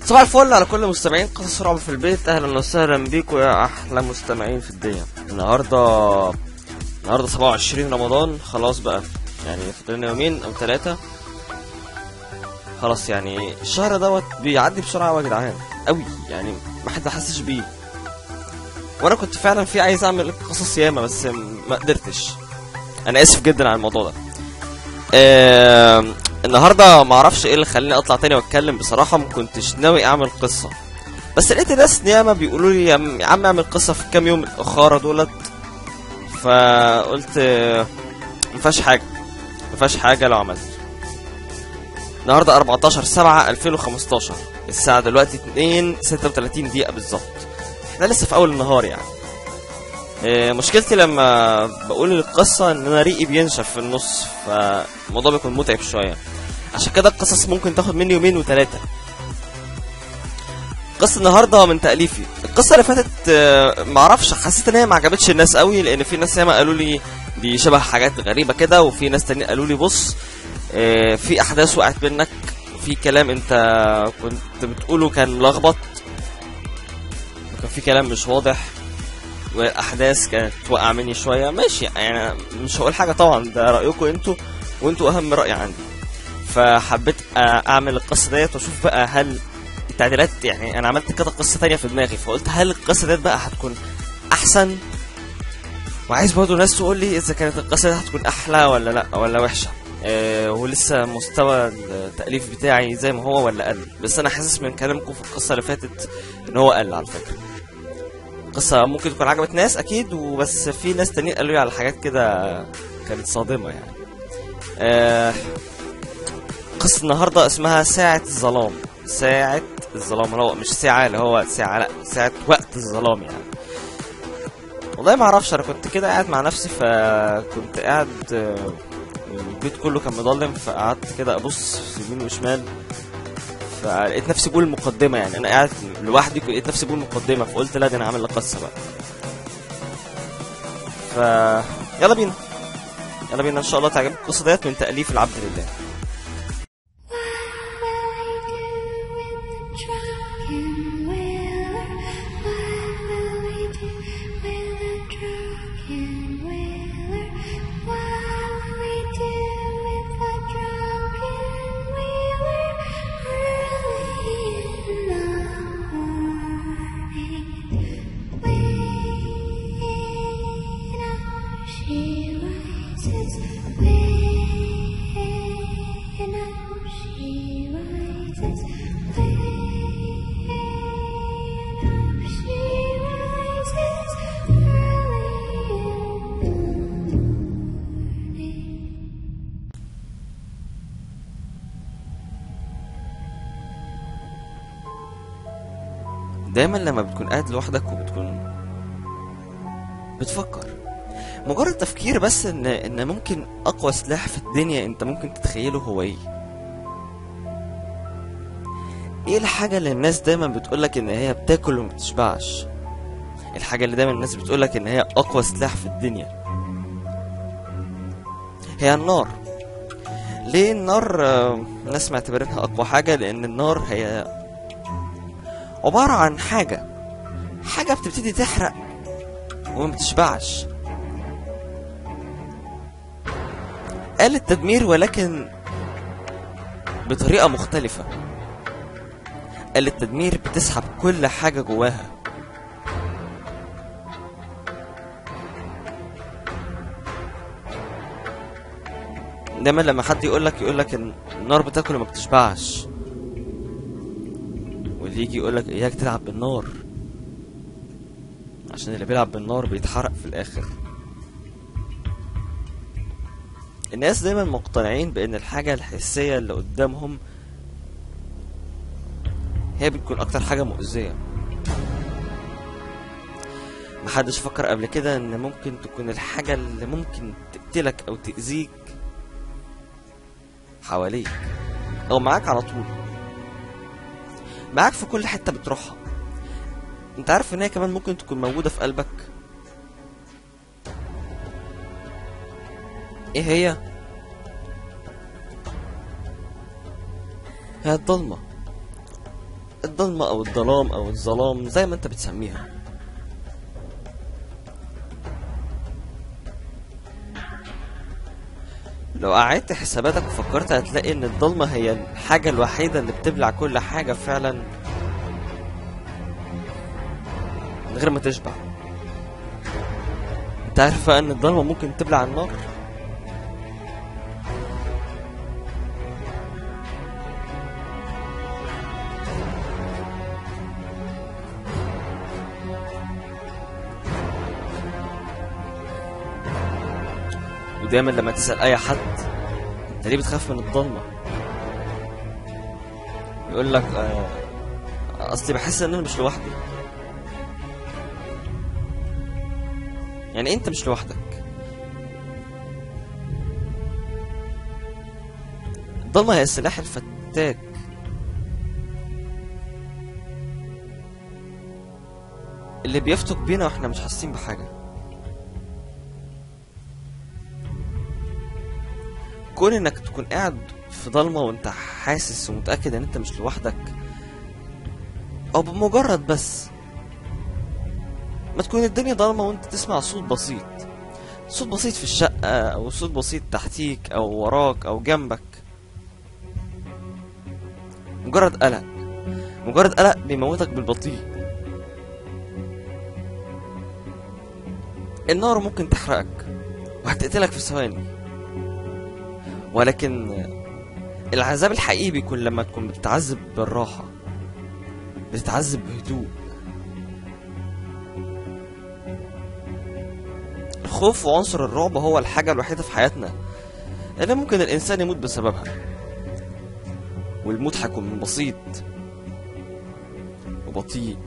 صباح الفل على كل مستمعين قصص رعب في البيت اهلا وسهلا بيكم يا احلى مستمعين في الدنيا النهارده النهارده 27 رمضان خلاص بقى يعني فاضلنا يومين او ثلاثه خلاص يعني الشهر دوت بيعدي بسرعه قوي يا جدعان قوي يعني ما حد حسش بيه وانا كنت فعلا في عايز اعمل قصص ياما بس ما قدرتش انا اسف جدا على الموضوع ده آه النهارده ما اعرفش ايه اللي خلاني اطلع تاني واتكلم بصراحه ما كنتش ناوي اعمل قصه بس لقيت ناس ياما بيقولوا لي يا عم- يا عم اعمل قصه في الكام يوم الاخاره دولت فقلت آه، ما فيهاش حاجه ما فيهاش حاجه لو عملت النهارده 14 7 2015 الساعه دلوقتي 2 36 دقيقه بالظبط احنا لسه في اول النهار يعني آه، مشكلتي لما بقول القصة ان انا ريقي بينشف في النص فالموضوع بيكون متعب شوية عشان كده القصص ممكن تاخد مني يومين وثلاثة قصة النهاردة من تأليفي القصة اللي فاتت آه، معرفش حسيت ان هي ما عجبتش الناس قوي لان في ناس ياما قالوا لي دي شبه حاجات غريبة كده وفي ناس تانيين قالوا لي بص آه، في احداث وقعت منك في كلام انت كنت بتقوله كان ملخبط وكان في كلام مش واضح والاحداث كانت واقعه مني شويه ماشي يعني أنا مش هقول حاجه طبعا ده رايكم انتوا وانتوا اهم راي عندي فحبيت أ- اعمل القصه ديت واشوف بقى هل التعديلات يعني انا عملت كده قصه تانية في دماغي فقلت هل القصه ديت بقى هتكون احسن وعايز برضه ناس تقول لي اذا كانت القصه دي هتكون احلى ولا لا ولا وحشه أه ولسه مستوى التاليف بتاعي زي ما هو ولا قل بس انا حاسس من كلامكم في القصه اللي فاتت ان هو قل على فكره قصة ممكن تكون عجبت ناس أكيد وبس في ناس تانيين قالوا لي على حاجات كده كانت صادمة يعني. آه قصة النهاردة اسمها ساعة الظلام. ساعة الظلام اللي هو مش ساعة اللي هو ساعة لأ ساعة وقت الظلام يعني. والله ما أعرفش أنا كنت كده قاعد مع نفسي فكنت قاعد آه، البيت كله كان مظلم فقعدت كده أبص يمين وشمال فلقيت نفسي بقول المقدمة يعني أنا قاعد لوحدي لقيت نفسي بقول المقدمة فقلت لا ده أنا عامل لك قصة بقى ف يلا بينا يلا بينا إن شاء الله تعجبك القصة ديت من تأليف العبد لله She rises when she rises when she rises early. دايما لما بتكون قاعد لوحدك وبتكون بتفكر مجرد تفكير بس ان ان ممكن اقوى سلاح في الدنيا انت ممكن تتخيله هو ايه ايه الحاجة اللي الناس دايما بتقولك ان هي بتاكل وما بتشبعش الحاجة اللي دايما الناس بتقولك ان هي اقوى سلاح في الدنيا هي النار ليه النار آه، الناس معتبرينها اقوى حاجة لان النار هي عبارة عن حاجة حاجة بتبتدي تحرق وما بتشبعش آلة تدمير ولكن بطريقة مختلفة آلة تدمير بتسحب كل حاجة جواها دايما لما حد يقولك يقولك ان النار بتاكل وما بتشبعش واللي يجي يقولك اياك تلعب بالنار عشان اللي بيلعب بالنار بيتحرق في الاخر الناس دايما مقتنعين بان الحاجة الحسية اللي قدامهم هي بتكون اكتر حاجة مؤذية محدش فكر قبل كده ان ممكن تكون الحاجة اللي ممكن تقتلك او تأذيك حواليك او معاك على طول معاك في كل حتة بتروحها انت عارف ان هي كمان ممكن تكون موجودة في قلبك ايه هي هي الضلمة الضلمة او الظلام او الظلام زي ما انت بتسميها لو قعدت حساباتك وفكرت هتلاقي ان الضلمة هي الحاجة الوحيدة اللي بتبلع كل حاجة فعلا من غير ما تشبع انت عارف بقى ان الضلمة ممكن تبلع النار ودايما لما تسأل أي حد أنت ليه بتخاف من الضلمة؟ يقول لك آه أصلي بحس إن أنا مش لوحدي يعني أنت مش لوحدك الضلمة هي السلاح الفتاك اللي بيفتك بينا واحنا مش حاسين بحاجه كون انك تكون قاعد في ضلمه وانت حاسس ومتاكد ان انت مش لوحدك او بمجرد بس ما تكون الدنيا ضلمه وانت تسمع صوت بسيط صوت بسيط في الشقه او صوت بسيط تحتيك او وراك او جنبك مجرد قلق مجرد قلق بيموتك بالبطيء النار ممكن تحرقك وهتقتلك في ثواني ولكن العذاب الحقيقي بيكون لما تكون بتتعذب بالراحة بتتعذب بهدوء الخوف وعنصر الرعب هو الحاجة الوحيدة في حياتنا اللي ممكن الإنسان يموت بسببها والموت هيكون بسيط وبطيء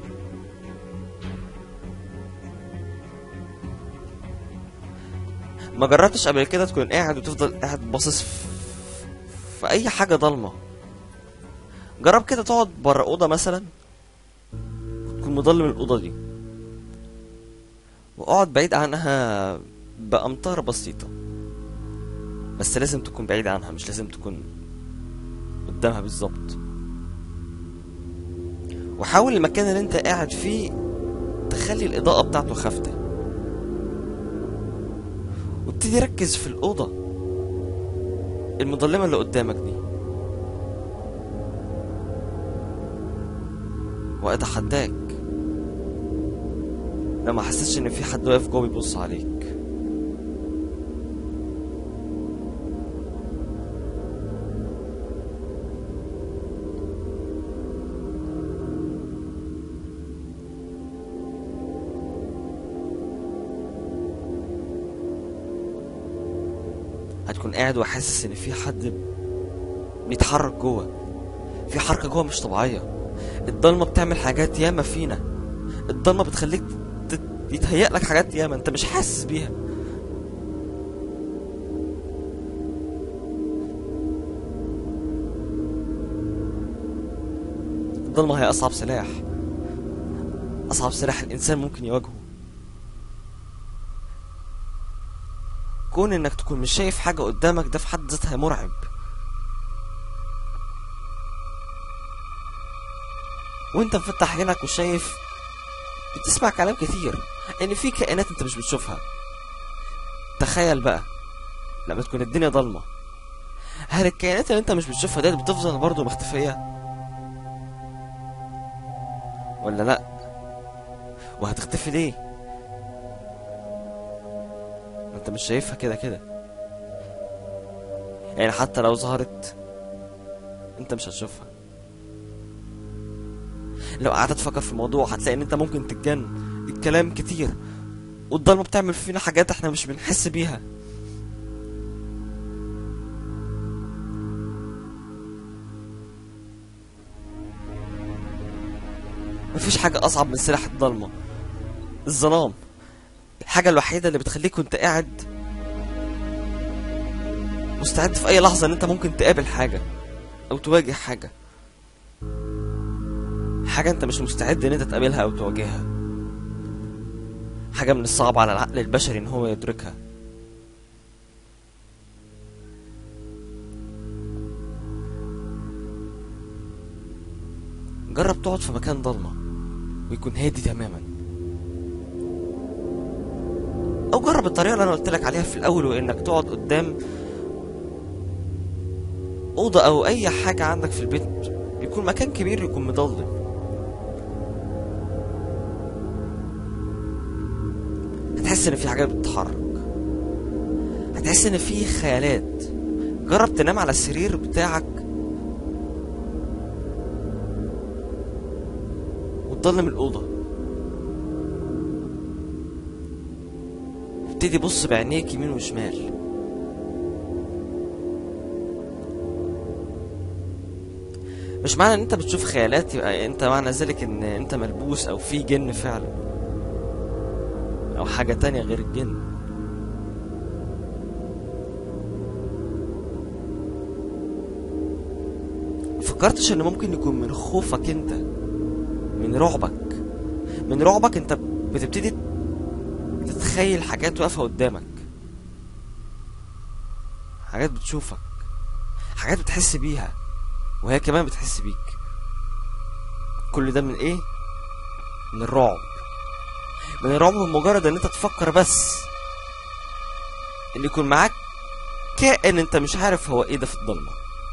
ما جربتش قبل كده تكون قاعد وتفضل قاعد باصص في, في اي حاجه ضلمه جرب كده تقعد بره اوضه مثلا تكون مضلم الاوضه دي واقعد بعيد عنها بامتار بسيطه بس لازم تكون بعيد عنها مش لازم تكون قدامها بالظبط وحاول المكان اللي انت قاعد فيه تخلي الاضاءه بتاعته خافته وابتدي ركز في الأوضة المظلمة اللي قدامك دي وأتحداك لما حسيتش إن في حد واقف جوه بيبص عليك هتكون قاعد وحاسس ان في حد بيتحرك جوه في حركه جوه مش طبيعيه الضلمه بتعمل حاجات ياما فينا الضلمه بتخليك تت- يتهيأ لك حاجات ياما انت مش حاسس بيها الضلمه هي اصعب سلاح اصعب سلاح الانسان ممكن يواجهه كون انك تكون مش شايف حاجة قدامك ده في حد ذاتها مرعب وانت مفتح عينك وشايف بتسمع كلام كتير ان في كائنات انت مش بتشوفها تخيل بقى لما تكون الدنيا ضلمة هل الكائنات اللي انت مش بتشوفها ديت بتفضل برضه مختفية ولا لا وهتختفي ليه ما انت مش شايفها كده كده يعني حتى لو ظهرت انت مش هتشوفها لو قعدت تفكر في الموضوع هتلاقي ان انت ممكن تتجن الكلام كتير والضلمة بتعمل فينا حاجات احنا مش بنحس بيها مفيش حاجة أصعب من سلاح الضلمة الظلام الحاجة الوحيدة اللي بتخليك وانت قاعد مستعد في أي لحظة إن أنت ممكن تقابل حاجة أو تواجه حاجة حاجة أنت مش مستعد إن أنت تقابلها أو تواجهها حاجة من الصعب على العقل البشري إن هو يدركها جرب تقعد في مكان ضلمة ويكون هادي تماما او جرب الطريقة اللي انا قلت لك عليها في الاول وانك تقعد قدام اوضة او اي حاجة عندك في البيت يكون مكان كبير يكون مضلم هتحس ان في حاجات بتتحرك هتحس ان في خيالات جرب تنام على السرير بتاعك وتضلم الأوضة ابتدي بص بعينيك يمين وشمال مش معنى ان انت بتشوف خيالات يبقى انت معنى ذلك ان انت ملبوس او في جن فعلا او حاجة تانية غير الجن فكرتش ان ممكن يكون من خوفك انت من رعبك من رعبك انت بتبتدي تتخيل حاجات واقفة قدامك حاجات بتشوفك حاجات بتحس بيها وهي كمان بتحس بيك كل ده من ايه من الرعب من الرعب بمجرد ان انت تفكر بس ان يكون معاك كائن انت مش عارف هو ايه ده في الضلمه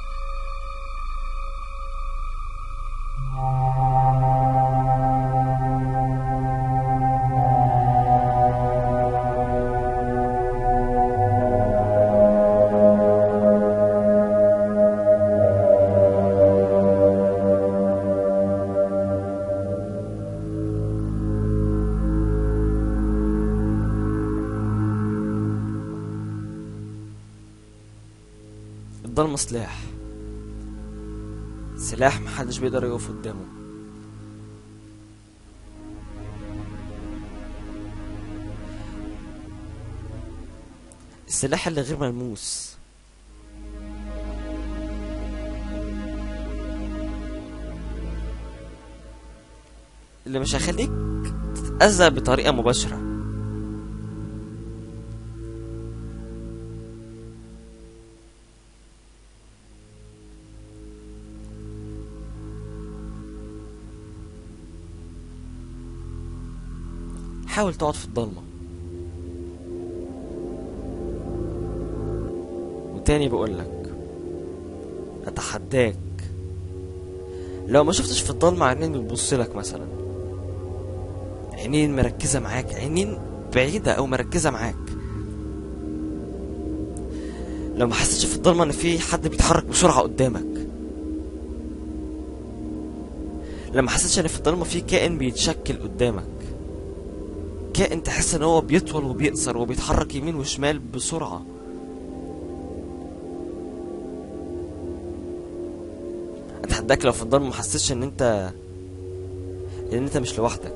الضلمة سلاح سلاح محدش بيقدر يقف قدامه السلاح اللي غير ملموس اللي مش هيخليك تتأذى بطريقة مباشرة حاول تقعد في الضلمة وتاني بقولك أتحداك لو ما شفتش في الضلمة عينين بتبصلك مثلا عينين مركزة معاك عينين بعيدة أو مركزة معاك لو ما حسيتش في الضلمة إن في حد بيتحرك بسرعة قدامك لما حسيتش إن في الضلمة في كائن بيتشكل قدامك كائن تحس ان هو بيطول وبيقصر وبيتحرك يمين وشمال بسرعة اتحداك لو في الضلمة ما حسيتش ان انت ان انت مش لوحدك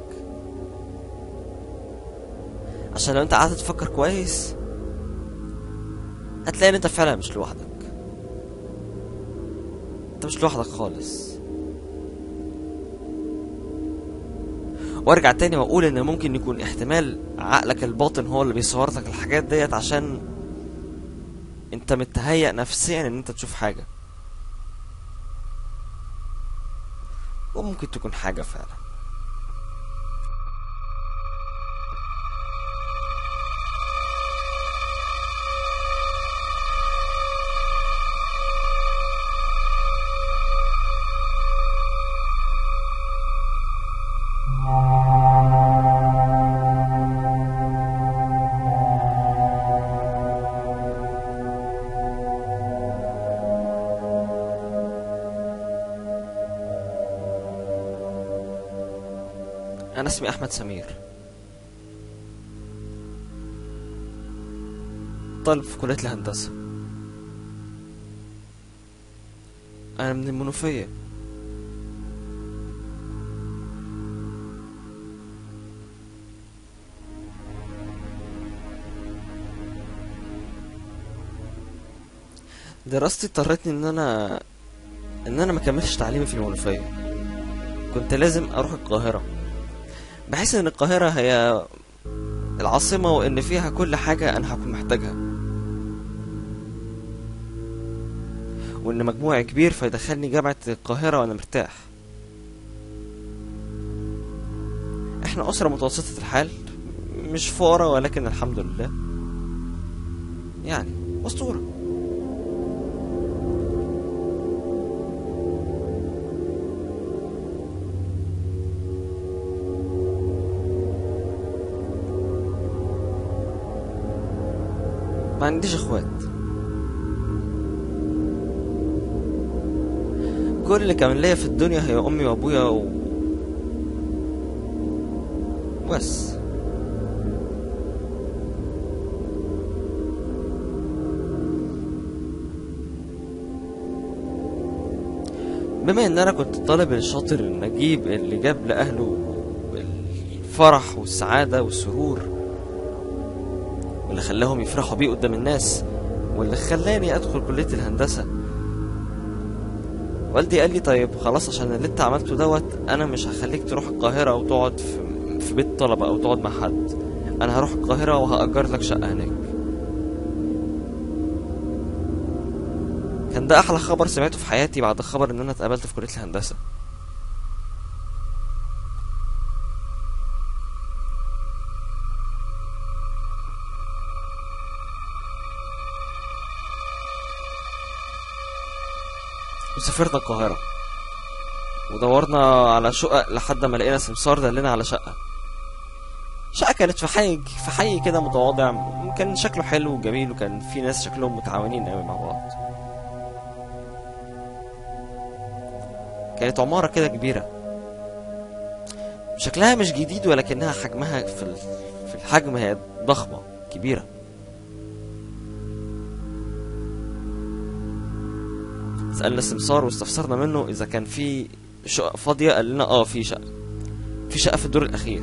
عشان لو انت قعدت تفكر كويس هتلاقي ان انت فعلا مش لوحدك انت مش لوحدك خالص وارجع تاني واقول ان ممكن يكون احتمال عقلك الباطن هو اللي بيصور لك الحاجات ديت عشان انت متهيأ نفسيا ان انت تشوف حاجة وممكن تكون حاجة فعلا انا اسمي احمد سمير طالب في كلية الهندسة انا من المنوفية دراستي اضطرتني ان انا ان انا ما كملتش تعليمي في المنوفية كنت لازم اروح القاهرة بحس ان القاهرة هي العاصمة وان فيها كل حاجة انا هكون محتاجها وان مجموعي كبير فيدخلني جامعة القاهرة وانا مرتاح احنا اسره متوسطه الحال مش فقراء ولكن الحمد لله يعني اسطوره ما عنديش اخوات كل اللي كان ليا في الدنيا هي امي وابويا و... بس بما ان انا كنت الطالب الشاطر النجيب اللي جاب لاهله الفرح والسعاده والسرور واللي خلاهم يفرحوا بيه قدام الناس واللي خلاني ادخل كليه الهندسه والدي قال لي طيب خلاص عشان اللي انت عملته دوت انا مش هخليك تروح القاهره وتقعد في, في بيت طلبه او تقعد مع حد انا هروح القاهره وهاجر لك شقه هناك كان ده احلى خبر سمعته في حياتي بعد خبر ان انا اتقابلت في كليه الهندسه وسافرنا القاهرة ودورنا على شقق لحد ما لقينا سمسار دلنا على شقة شقة كانت في حي في حي كده متواضع كان شكله حلو وجميل وكان في ناس شكلهم متعاونين قوي مع بعض كانت عمارة كده كبيرة شكلها مش جديد ولكنها حجمها في ال- في الحجم هي ضخمة كبيرة سألنا السمسار واستفسرنا منه إذا كان في شقق فاضية قال لنا اه في شقة في شقة في الدور الأخير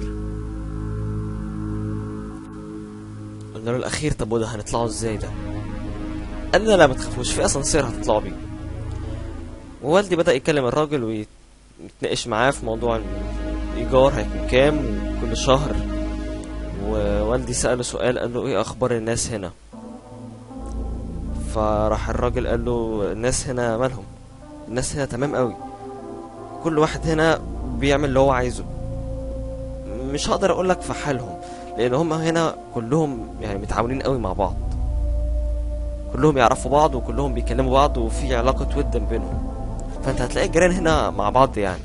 قلنا له الأخير طب وده هنطلعوا ازاي ده قال لنا لا ما تخافوش في أسانسير هتطلعوا بيه ووالدي بدأ يكلم الراجل ويتناقش معاه في موضوع الإيجار هيكون كام كل شهر ووالدي سأله سؤال قال له ايه أخبار الناس هنا فراح الراجل قال له الناس هنا مالهم الناس هنا تمام قوي كل واحد هنا بيعمل اللي هو عايزه مش هقدر اقول لك في حالهم لان هم هنا كلهم يعني متعاونين قوي مع بعض كلهم يعرفوا بعض وكلهم بيكلموا بعض وفي علاقة ود بينهم فانت هتلاقي الجيران هنا مع بعض يعني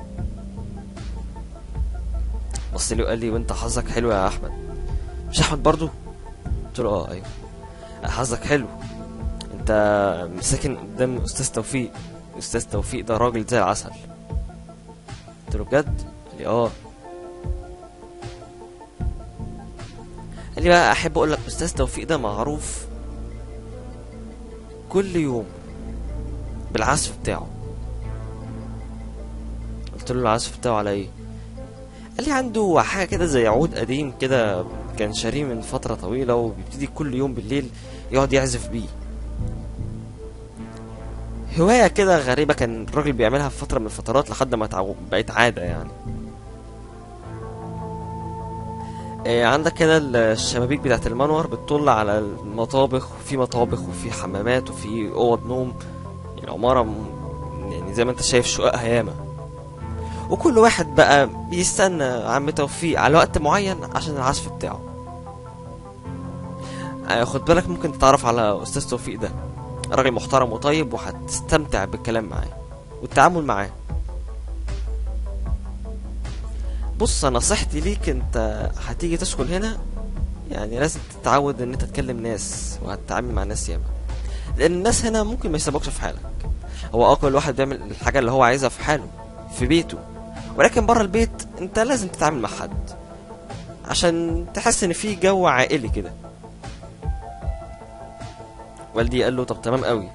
بص لي وقال لي وانت حظك حلو يا احمد مش احمد برضو قلت له اه ايوه حظك حلو انت ساكن قدام استاذ توفيق استاذ توفيق ده راجل زي العسل قلت له بجد قال لي اه قال لي بقى احب اقول لك استاذ توفيق ده معروف كل يوم بالعزف بتاعه قلت له العزف بتاعه على ايه قال لي عنده حاجه كده زي عود قديم كده كان شاريه من فتره طويله وبيبتدي كل يوم بالليل يقعد يعزف بيه هواية كده غريبة كان الراجل بيعملها في فترة من الفترات لحد ما تعو... بقت عادة يعني إيه عندك كده الشبابيك بتاعت المنور بتطل على المطابخ وفي مطابخ وفي حمامات وفي اوض نوم العمارة م- يعني زي ما انت شايف شققها ياما وكل واحد بقى بيستنى عم توفيق على وقت معين عشان العزف بتاعه آه، خد بالك ممكن تتعرف على استاذ توفيق ده راجل محترم وطيب وهتستمتع بالكلام معاه والتعامل معاه بص نصيحتي ليك انت هتيجي تسكن هنا يعني لازم تتعود ان انت تكلم ناس وهتتعامل مع ناس ياما لان الناس هنا ممكن ما يسيبوكش في حالك هو اه كل واحد بيعمل الحاجه اللي هو عايزها في حاله في بيته ولكن بره البيت انت لازم تتعامل مع حد عشان تحس ان في جو عائلي كده والدي قال له طب تمام قوي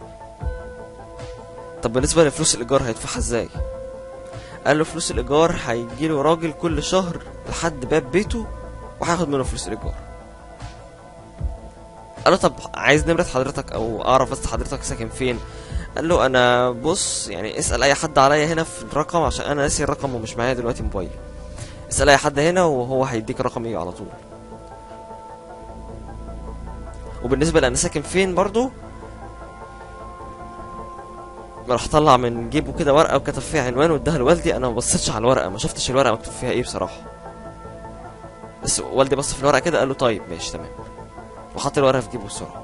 طب بالنسبه لفلوس الايجار هيدفعها ازاي قال له فلوس الايجار هيجي له راجل كل شهر لحد باب بيته وهياخد منه فلوس الايجار قال له طب عايز نمرة حضرتك او اعرف بس حضرتك ساكن فين قال له انا بص يعني اسال اي حد عليا هنا في الرقم عشان انا ناسي الرقم ومش معايا دلوقتي موبايل اسال اي حد هنا وهو هيديك رقمي على طول وبالنسبه لانا ساكن فين برضو راح طلع من جيبه كده ورقه وكتب فيها عنوان واداها لوالدي انا ما بصيتش على الورقه ما شفتش الورقه مكتوب فيها ايه بصراحه بس والدي بص في الورقه كده قال له طيب ماشي تمام وحط الورقه في جيبه بسرعه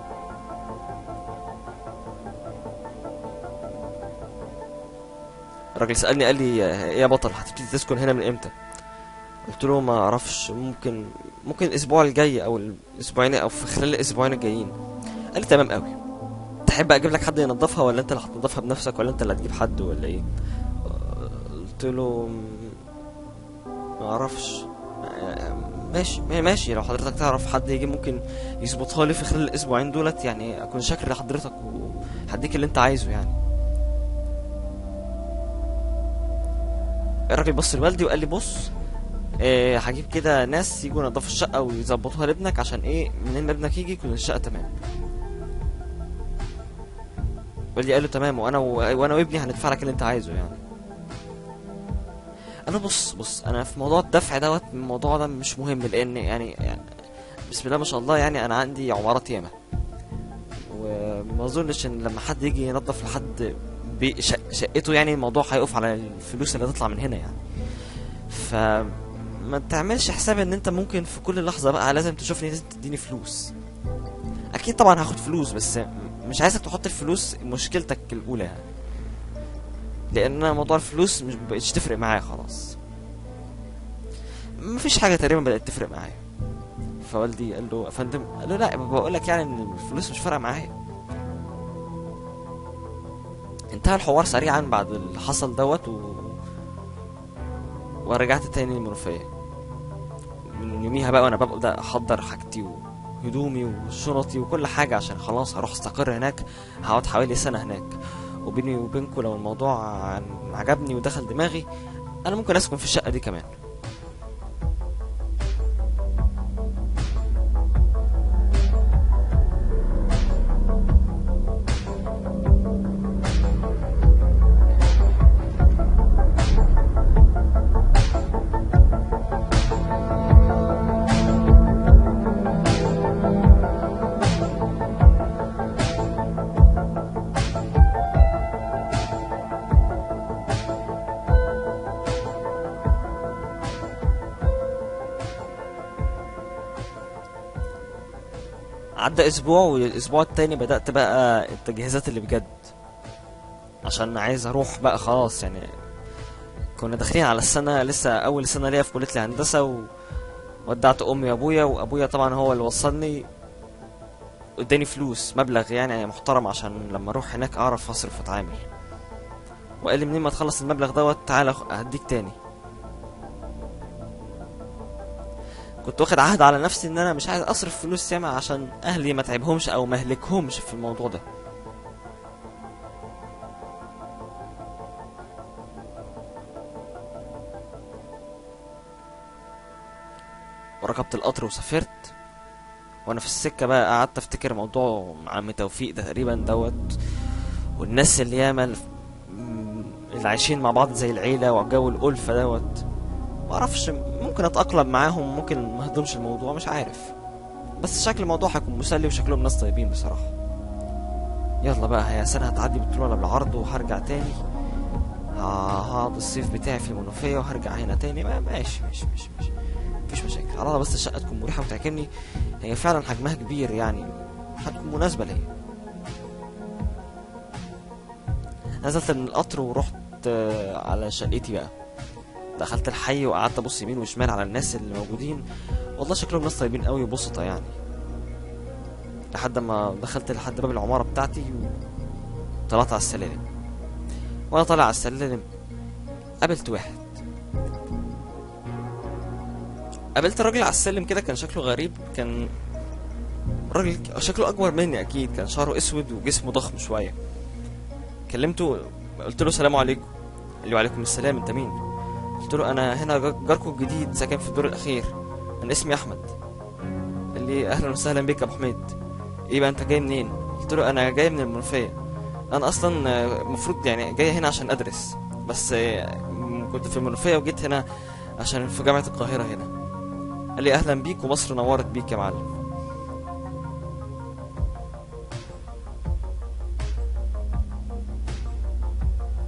الراجل سالني قال لي ايه يا بطل هتبتدي تسكن هنا من امتى قلت له ما اعرفش ممكن ممكن الاسبوع الجاي او الاسبوعين او في خلال الاسبوعين الجايين قال لي تمام قوي تحب اجيب لك حد ينظفها ولا انت اللي هتنظفها بنفسك ولا انت اللي هتجيب حد ولا ايه قلت له ما اعرفش ماشي ما- ماشي لو حضرتك تعرف حد يجي ممكن يظبطها لي في خلال الاسبوعين دولت يعني اكون شاكر لحضرتك وهديك اللي انت عايزه يعني الراجل بص لوالدي وقال لي بص إيه هجيب كده ناس يجوا ينضفوا الشقه ويظبطوها لابنك عشان ايه منين ما ابنك يجي يكون الشقه تمام والدي قال له تمام وانا و... وانا وابني هندفع لك اللي انت عايزه يعني انا بص بص انا في موضوع الدفع دوت الموضوع ده مش مهم لان يعني, يعني بسم الله ما شاء الله يعني انا عندي عمارات ياما وما اظنش ان لما حد يجي ينظف لحد بي- شق- شقته يعني الموضوع هيقف على الفلوس اللي هتطلع من هنا يعني ف ما تعملش حساب ان انت ممكن في كل لحظه بقى لازم تشوفني لازم تديني فلوس اكيد طبعا هاخد فلوس بس مش عايزك تحط الفلوس مشكلتك الاولى يعني لان انا موضوع الفلوس مش بقتش تفرق معايا خلاص مفيش حاجه تقريبا بدات تفرق معايا فوالدي قال له يا فندم قال له لا بقول لك يعني ان الفلوس مش فارقه معايا انتهى الحوار سريعا بعد اللي حصل دوت و... ورجعت تاني المنوفية من يوميها بقى وانا ببدأ احضر حاجتي وهدومي وشنطي وكل حاجة عشان خلاص هروح استقر هناك هقعد حوالي سنة هناك وبيني وبينكم لو الموضوع عن- عجبني ودخل دماغي انا ممكن اسكن في الشقة دي كمان عدى اسبوع والاسبوع التاني بدأت بقى التجهيزات اللي بجد عشان عايز اروح بقى خلاص يعني كنا داخلين على السنة لسه اول سنة ليا في كلية الهندسة وودعت امي وابويا وابويا طبعا هو اللي وصلني اداني فلوس مبلغ يعني محترم عشان لما اروح هناك اعرف اصرف واتعامل وقال لي منين ما تخلص المبلغ دوت تعالى أخ- هديك تاني كنت واخد عهد على نفسي ان انا مش عايز اصرف فلوس ياما عشان اهلي ما تعبهمش او ما اهلكهمش في الموضوع ده وركبت القطر وسافرت وانا في السكه بقى قعدت افتكر موضوع عم توفيق ده تقريبا دوت والناس اللي ياما الف- م- اللي عايشين مع بعض زي العيله وجو الالفه دوت ما اعرفش ممكن اتاقلم معاهم ممكن ما اهضمش الموضوع مش عارف بس شكل الموضوع هيكون مسلي وشكلهم ناس طيبين بصراحه يلا بقى هي سنه هتعدي بالطول ولا بالعرض وهرجع تاني ه- هقعد الصيف بتاعي في المنوفيه وهرجع هنا تاني ما ماشي ماشي ماشي ماشي مفيش مشاكل على الله بس الشقه تكون مريحه وتعجبني هي فعلا حجمها كبير يعني هتكون مناسبه ليا نزلت من القطر ورحت آه، على شقتي بقى دخلت الحي وقعدت ابص يمين وشمال على الناس اللي موجودين والله شكلهم ناس طيبين قوي وبسطة يعني لحد ما دخلت لحد باب العمارة بتاعتي وطلعت على السلالم وانا طالع على السلالم قابلت واحد قابلت راجل على السلم كده كان شكله غريب كان راجل شكله اكبر مني اكيد كان شعره اسود وجسمه ضخم شويه كلمته قلت له السلام عليكم قال لي وعليكم السلام انت مين قلت له انا هنا جار- جاركم الجديد ساكن في الدور الاخير انا اسمي احمد قال لي اهلا وسهلا بك يا ابو حميد ايه بقى انت جاي منين قلت له انا جاي من المنوفيه انا اصلا آه، المفروض يعني جاي هنا عشان ادرس بس آه، م- كنت في المنوفيه وجيت هنا عشان في جامعه القاهره هنا قال لي اهلا بيك ومصر نورت بيك يا معلم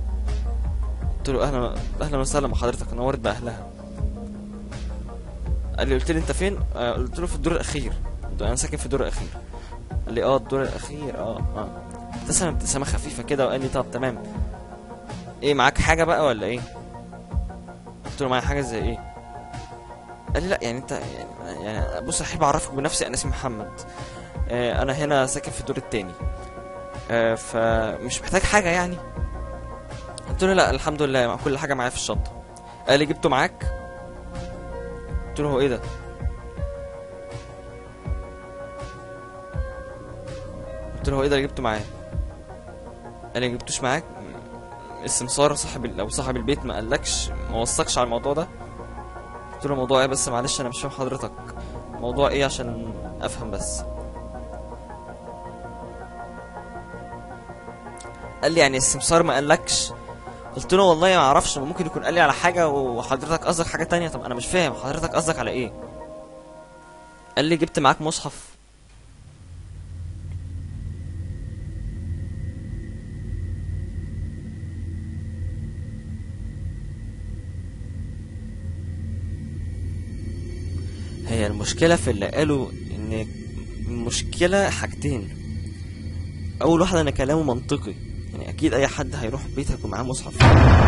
قلت له اهلا اهلا وسهلا بحضرتك نورت باهلها قال لي قلت لي انت فين آه قلت له في الدور الاخير انا ساكن في الدور الاخير قال لي اه الدور الاخير اه اه ابتسم ابتسامه خفيفه كده وقال لي طب تمام ايه معاك حاجه بقى ولا ايه قلت له معايا حاجه زي ايه قال لي لا يعني انت يعني, يعني بص احب اعرفك بنفسي انا اسمي محمد آه انا هنا ساكن في الدور التاني آه فمش محتاج حاجه يعني قلت له لا الحمد لله كل حاجه معايا في الشنطه قال لي جبته معاك قلت له هو ايه ده قلت له هو ايه ده اللي جبته معايا قال لي جبتوش معاك السمسار صاحب ال- او صاحب البيت ما قالكش ما وصكش على الموضوع ده قلت له موضوع ايه بس معلش انا مش فاهم حضرتك موضوع ايه عشان افهم بس قال لي يعني السمسار ما قالكش قلت له والله ما اعرفش ممكن يكون قال لي على حاجه وحضرتك قصدك حاجه تانية طب انا مش فاهم حضرتك قصدك على ايه قال لي جبت معاك مصحف هي المشكلة في اللي قالوا ان المشكلة حاجتين اول واحدة ان كلامه منطقي يعني اكيد اي حد هيروح بيت هيكون معاه مصحف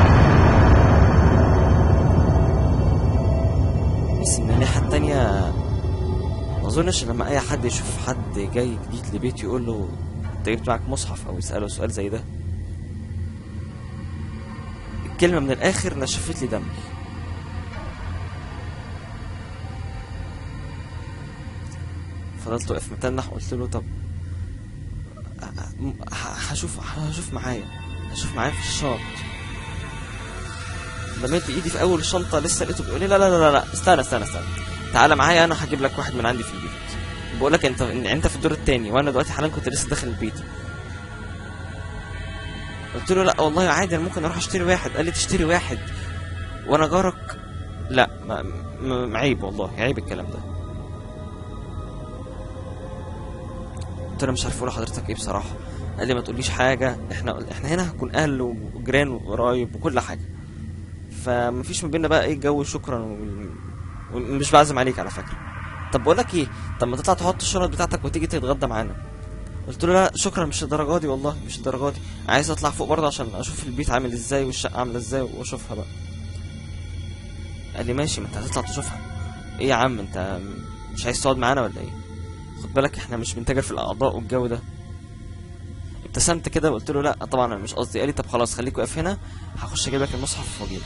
بس من الناحية التانية ما اظنش لما اي حد يشوف حد جاي جديد لبيت يقول له انت جبت معاك مصحف او يسأله سؤال زي ده الكلمة من الاخر نشفت لي دمي فضلت واقف متنح قلت له طب ه- ه- هشوف هشوف معايا هشوف معايا في الشنط لميت ايدي في اول الشنطه لسه لقيته بيقول لي لا لا لا لا استنى استنى استنى تعالى معايا انا هجيب لك واحد من عندي في البيت بقول لك انت انت في الدور التاني وانا دلوقتي حالا كنت لسه داخل البيت قلت له لا والله عادي انا ممكن اروح اشتري واحد قال لي تشتري واحد وانا جارك لا ما ما- عيب والله عيب الكلام ده قلت له مش عارف اقول لحضرتك ايه بصراحه قال لي ما تقوليش حاجه احنا احنا هنا هنكون اهل وجيران وقرايب وكل حاجه فمفيش ما بيننا بقى ايه جو شكرا و- ومش بعزم عليك على فكره طب بقول لك ايه طب ما تطلع تحط الشنط بتاعتك وتيجي تتغدى معانا قلت له لا شكرا مش الدرجه دي والله مش الدرجه دي عايز اطلع فوق برضه عشان اشوف البيت عامل ازاي والشقه عامله ازاي واشوفها بقى قال لي ماشي ما انت هتطلع تشوفها ايه يا عم انت مش عايز تقعد معانا ولا ايه خد بالك احنا مش بنتاجر في الاعضاء والجو ده ابتسمت كده وقلت له لا طبعا انا مش قصدي قال لي طب خلاص خليك واقف هنا هخش اجيب لك المصحف واجيلك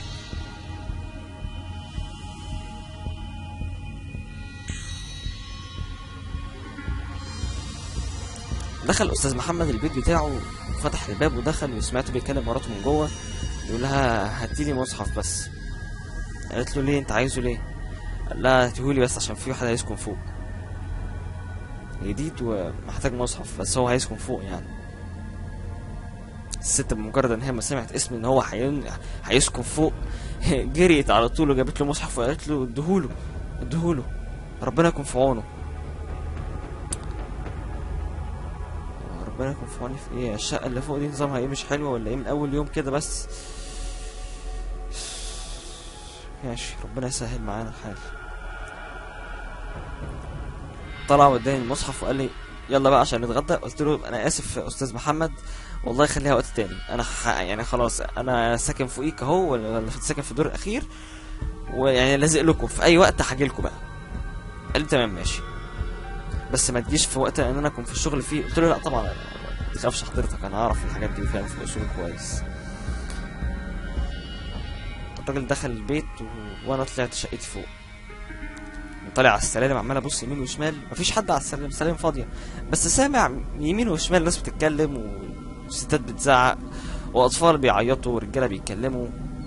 دخل استاذ محمد البيت بتاعه فتح الباب ودخل وسمعته بيكلم مراته من جوه يقول لها هاتي لي مصحف بس قالت له ليه انت عايزه ليه قال لها هاتيهولي بس عشان في واحد هيسكن فوق جديد ومحتاج مصحف بس هو هيسكن فوق يعني الست بمجرد ان هي ما سمعت اسم ان هو هين- هيسكن فوق جريت على طول وجابت له مصحف وقالت له اديهوله اديهوله ربنا يكون في عونه ربنا يكون في عوني في ايه الشقه اللي فوق دي نظامها ايه مش حلوه ولا ايه من اول يوم كده بس ماشي ربنا يسهل معانا الحال طلع واداني المصحف وقال لي يلا بقى عشان نتغدى قلت له انا اسف يا استاذ محمد والله خليها وقت تاني انا ح... يعني خلاص انا ساكن فوقيك اهو ولا ولا ساكن في الدور الاخير ويعني لازق لكم في اي وقت هاجي لكم بقى قال لي تمام ماشي بس ما تجيش في وقت ان انا اكون في الشغل فيه قلت له لا طبعا ما تخافش حضرتك انا اعرف الحاجات دي وفاهم في الاصول كويس الراجل دخل البيت و... وانا طلعت شقتي فوق طالع على السلالم عمال ابص يمين وشمال مفيش حد على السلالم السلالم فاضيه بس سامع يمين وشمال ناس بتتكلم وستات بتزعق واطفال بيعيطوا ورجاله بيتكلموا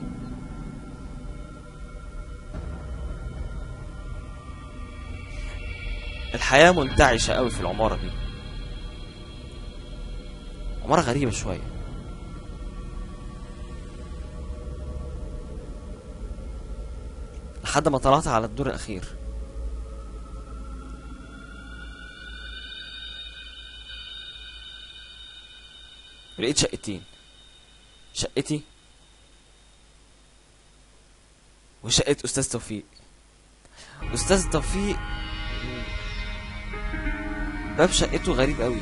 الحياه منتعشه قوي في العماره دي عماره غريبه شويه لحد ما طلعت على الدور الاخير لقيت شقتين شقتي وشقة أستاذ توفيق استاذ توفيق باب شقته غريب قوي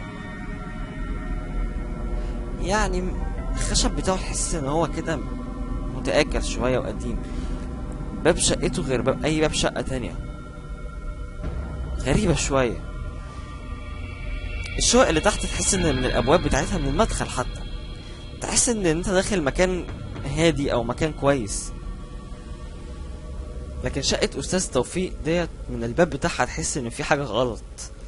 يعني الخشب بتاعه تحس ان هو كده متآكل شوية وقديم باب شقته غير باب اي باب شقة تانية غريبة شوية الشقق اللي تحت تحس ان من الابواب بتاعتها من المدخل حتى تحس ان انت داخل مكان هادي او مكان كويس لكن شقة استاذ توفيق ديت من الباب بتاعها تحس ان في حاجة غلط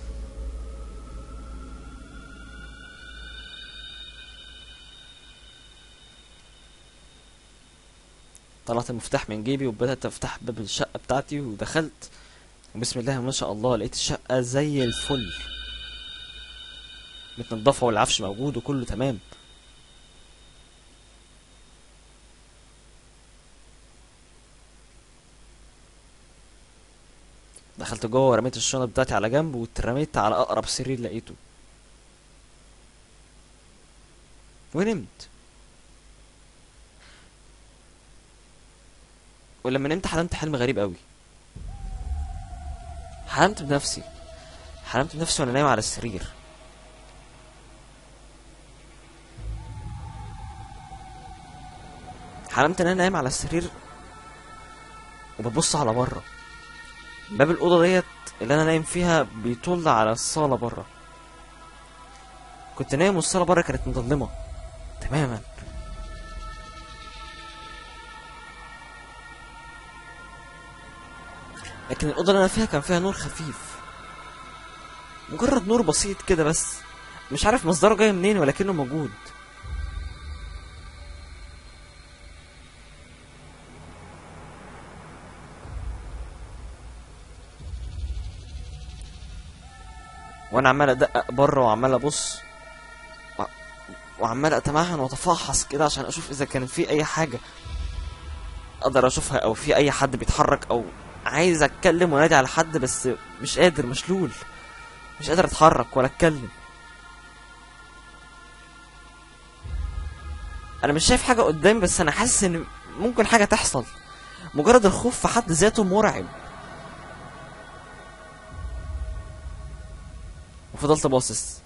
طلعت المفتاح من جيبي وبدأت افتح باب الشقة بتاعتي ودخلت وبسم الله ما شاء الله لقيت الشقة زي الفل متنضفة والعفش موجود وكله تمام دخلت جوه ورميت الشنط بتاعتي على جنب واترميت على اقرب سرير لقيته ونمت ولما نمت حلمت حلم غريب قوي حلمت بنفسي حلمت بنفسي وانا نايم على السرير حلمت ان انا نايم على السرير وببص على بره باب الاوضه ديت اللي انا نايم فيها بيطل على الصاله بره كنت نايم والصاله بره كانت مظلمه تماما لكن الاوضه اللي انا فيها كان فيها نور خفيف مجرد نور بسيط كده بس مش عارف مصدره جاي منين ولكنه موجود وانا عمال ادقق بره وعمال ابص و... وعمال اتمعن واتفحص كده عشان اشوف اذا كان في اي حاجه اقدر اشوفها او في اي حد بيتحرك او عايز اتكلم وانادي على حد بس مش قادر مشلول مش قادر اتحرك ولا اتكلم انا مش شايف حاجه قدامي بس انا حاسس ان ممكن حاجه تحصل مجرد الخوف في حد ذاته مرعب وفضلت باصص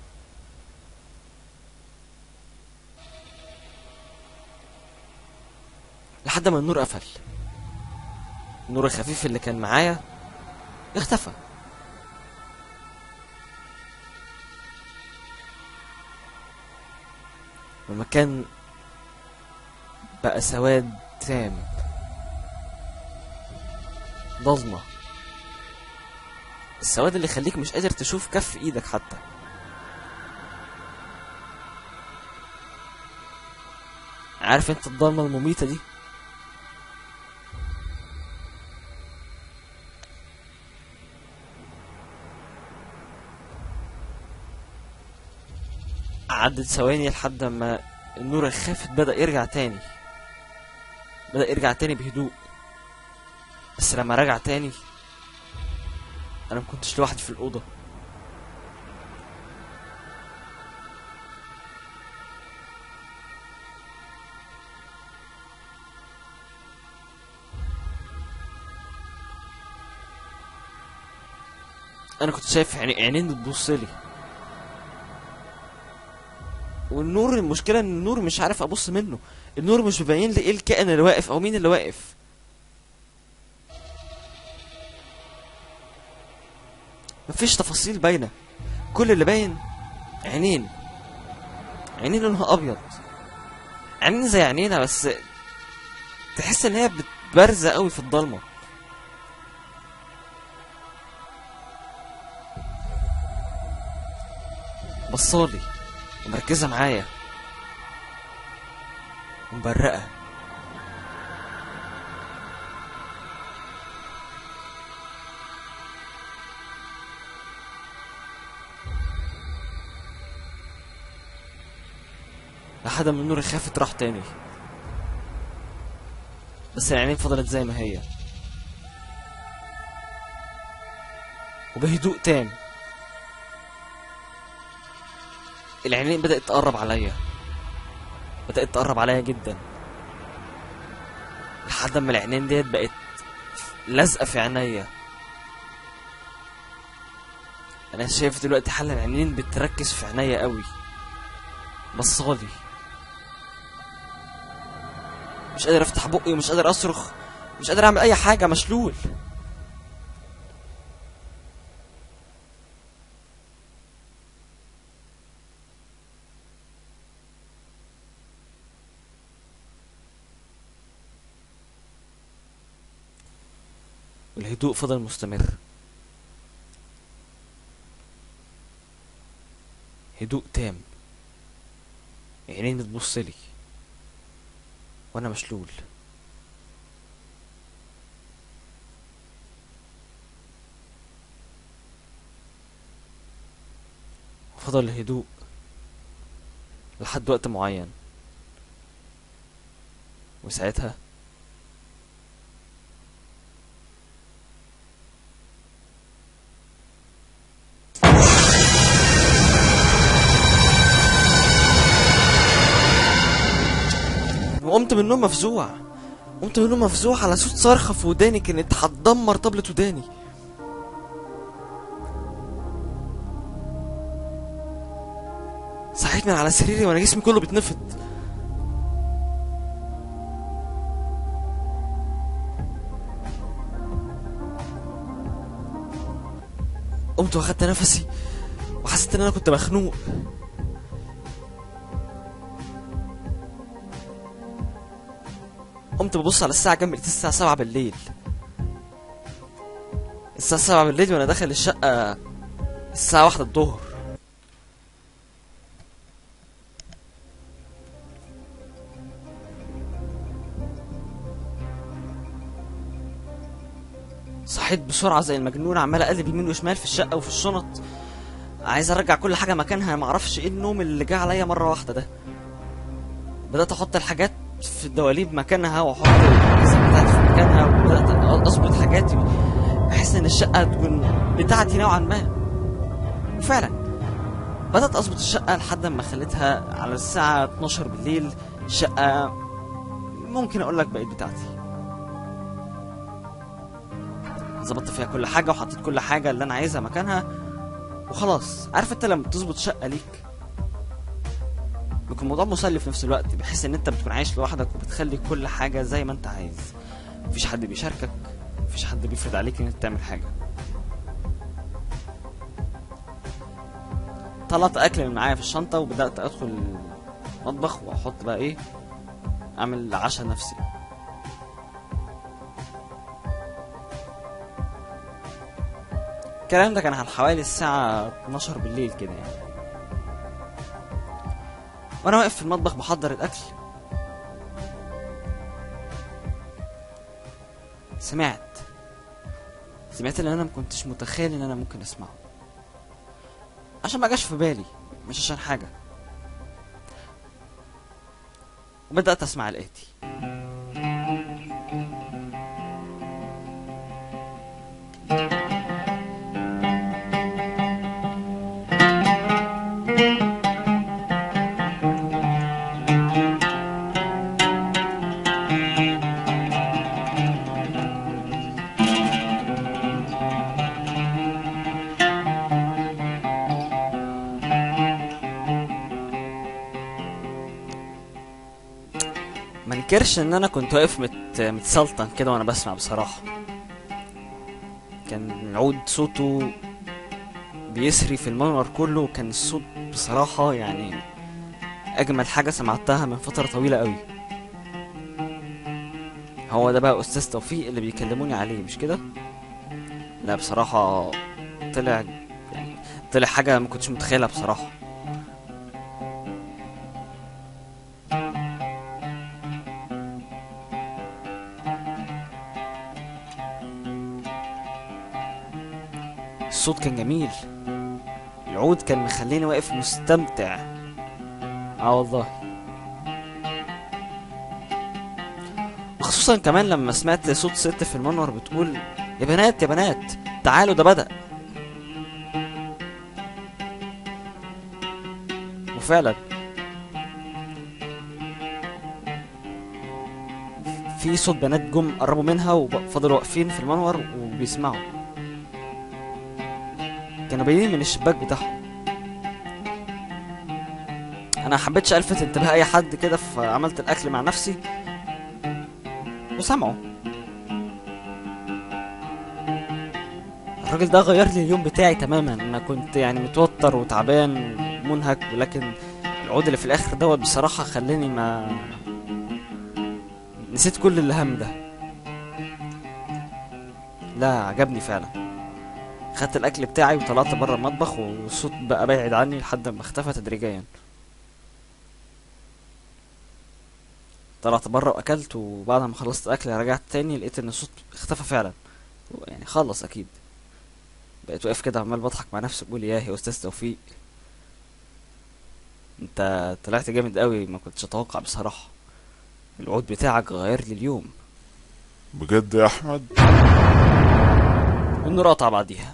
لحد ما النور قفل النور الخفيف اللي كان معايا اختفى والمكان بقى سواد تام ضلمة السواد اللي يخليك مش قادر تشوف كف ايدك حتى عارف انت الضلمة المميتة دي عدت ثواني لحد ما النور الخافت بدأ يرجع تاني بدأ يرجع تاني بهدوء بس لما رجع تاني انا مكنتش لوحدي في الأوضة انا كنت شايف عيني عينين بتبص لي والنور المشكله ان النور مش عارف ابص منه النور مش مبين لي ايه الكائن اللي واقف او مين اللي واقف مفيش تفاصيل باينه كل اللي باين عينين عينين لونها ابيض عينين زي عينينا بس تحس ان هي بتبرزه قوي في الضلمه بصالي ومركزة معايا ومبرقة لحد ما النور خافت راح تاني بس العينين فضلت زي ما هي وبهدوء تام العينين بدأت تقرب عليا بدأت تقرب عليا جدا لحد ما العينين ديت بقت لازقه في عينيا انا شايف دلوقتي حل العينين بتركز في عينيا قوي بصالي مش قادر افتح بقي ومش قادر اصرخ مش قادر اعمل اي حاجه مشلول الهدوء فضل مستمر هدوء تام عينين بتبص لي وانا مشلول فضل الهدوء لحد وقت معين وساعتها وقمت من النوم مفزوع قمت من النوم مفزوع على صوت صرخة في وداني كانت هتدمر طبلة وداني صحيت من على سريري وانا جسمي كله بيتنفض قمت واخدت نفسي وحسيت ان انا كنت مخنوق قمت ببص على الساعة جنب لقيت الساعة سبعة بالليل الساعة سبعة بالليل وانا داخل الشقة الساعة واحدة الظهر صحيت بسرعة زي المجنون عمال اقلب يمين وشمال في الشقة وفي الشنط عايز ارجع كل حاجة مكانها معرفش ايه النوم اللي جه عليا مرة واحدة ده بدأت احط الحاجات في الدواليب مكانها واحط الكيسة بتاعتي في مكانها وبدأت اظبط حاجاتي بحيث ان الشقة تكون بتاعتي نوعا ما وفعلا بدأت اظبط الشقة لحد ما خليتها على الساعة 12 بالليل شقة ممكن اقول لك بقت بتاعتي ظبطت فيها كل حاجة وحطيت كل حاجة اللي انا عايزها مكانها وخلاص عارف انت لما تظبط شقة ليك بيكون الموضوع مسلي في نفس الوقت بحيث ان انت بتكون عايش لوحدك وبتخلي كل حاجة زي ما انت عايز مفيش حد بيشاركك مفيش حد بيفرض عليك ان انت تعمل حاجة طلعت اكل من معايا في الشنطة وبدأت ادخل المطبخ واحط بقى ايه اعمل عشاء نفسي الكلام ده كان على حوالي الساعة 12 بالليل كده يعني وانا واقف في المطبخ بحضر الاكل سمعت سمعت اللي انا ما كنتش متخيل ان انا ممكن اسمعه عشان ما جاش في بالي مش عشان حاجه وبدات اسمع الاتي ما انكرش ان انا كنت واقف مت... متسلطن كده وانا بسمع بصراحه كان العود صوته بيسري في المنور كله وكان الصوت بصراحه يعني اجمل حاجه سمعتها من فتره طويله قوي هو ده بقى استاذ توفيق اللي بيكلموني عليه مش كده لا بصراحه طلع يعني طلع حاجه ما كنتش متخيلها بصراحه الصوت كان جميل العود كان مخليني واقف مستمتع اه والله وخصوصا كمان لما سمعت صوت ست في المنور بتقول يا بنات يا بنات تعالوا ده بدأ وفعلا في صوت بنات جم قربوا منها وفضلوا واقفين في المنور وبيسمعوا كانوا باينين من الشباك بتاعهم انا حبيتش الفت انتباه اي حد كده فعملت الاكل مع نفسي وسمعوا الراجل ده غير لي اليوم بتاعي تماما انا كنت يعني متوتر وتعبان ومنهك ولكن العود اللي في الاخر دوت بصراحة خلاني ما نسيت كل الهم ده لا عجبني فعلا خدت الاكل بتاعي وطلعت بره المطبخ والصوت بقى بعيد عني لحد ما اختفى تدريجيا طلعت بره واكلت وبعد ما خلصت الاكل رجعت تاني لقيت ان الصوت اختفى فعلا يعني خلص اكيد بقيت واقف كده عمال بضحك مع نفسي بقول ياه يا استاذ توفيق انت طلعت جامد قوي ما كنتش اتوقع بصراحه العود بتاعك غير لي اليوم بجد يا احمد والنور قطع بعديها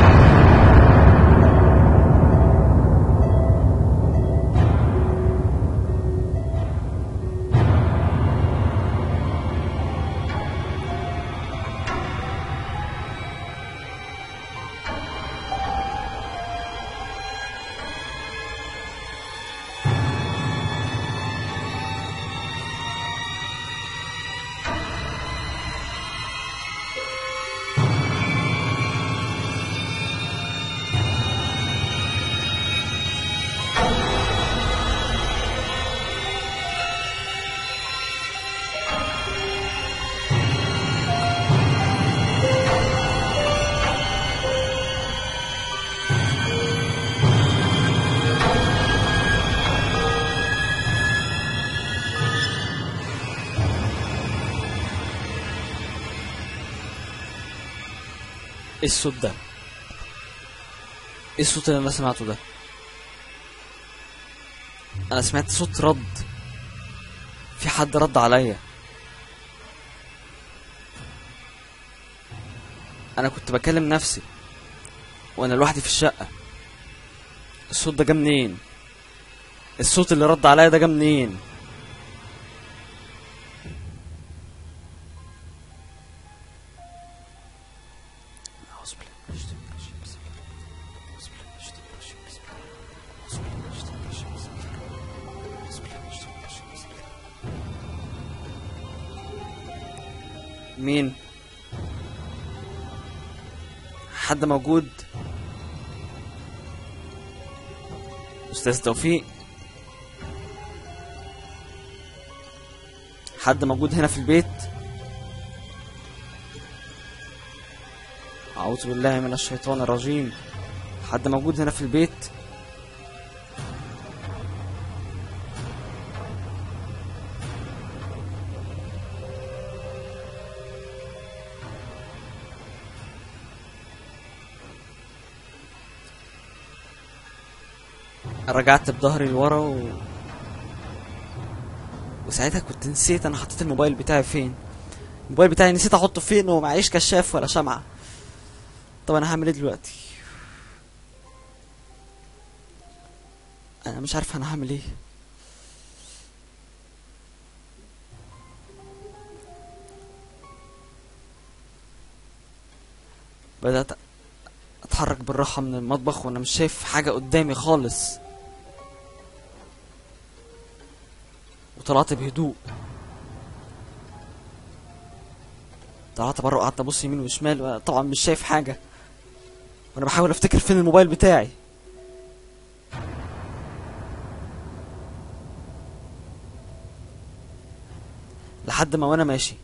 ايه الصوت ده ايه الصوت اللي انا سمعته ده انا سمعت صوت رد في حد رد عليا انا كنت بكلم نفسي وانا لوحدي في الشقه الصوت ده جه منين الصوت اللي رد عليا ده جه منين أعوذ بالله من الشيطان الرجيم. بسم الله الرحمن الرحيم. أعوذ بالله من الشيطان الرجيم. بسم الله الرحمن الرحيم. أعوذ بالله من الشيطان الرجيم. بسم الله. مين حد موجود استاذ توفيق حد موجود هنا في البيت أعوذ بالله من الشيطان الرجيم حد موجود هنا في البيت رجعت بظهري لورا و... وساعتها كنت نسيت انا حطيت الموبايل بتاعي فين الموبايل بتاعي نسيت احطه فين ومعيش كشاف ولا شمعة طب انا هعمل ايه دلوقتي انا مش عارف انا هعمل ايه بدأت اتحرك بالراحة من المطبخ وانا مش شايف حاجة قدامي خالص وطلعت بهدوء طلعت بره وقعدت ابص يمين وشمال وأنا طبعا مش شايف حاجة وانا بحاول افتكر فين الموبايل بتاعي لحد ما وانا ماشي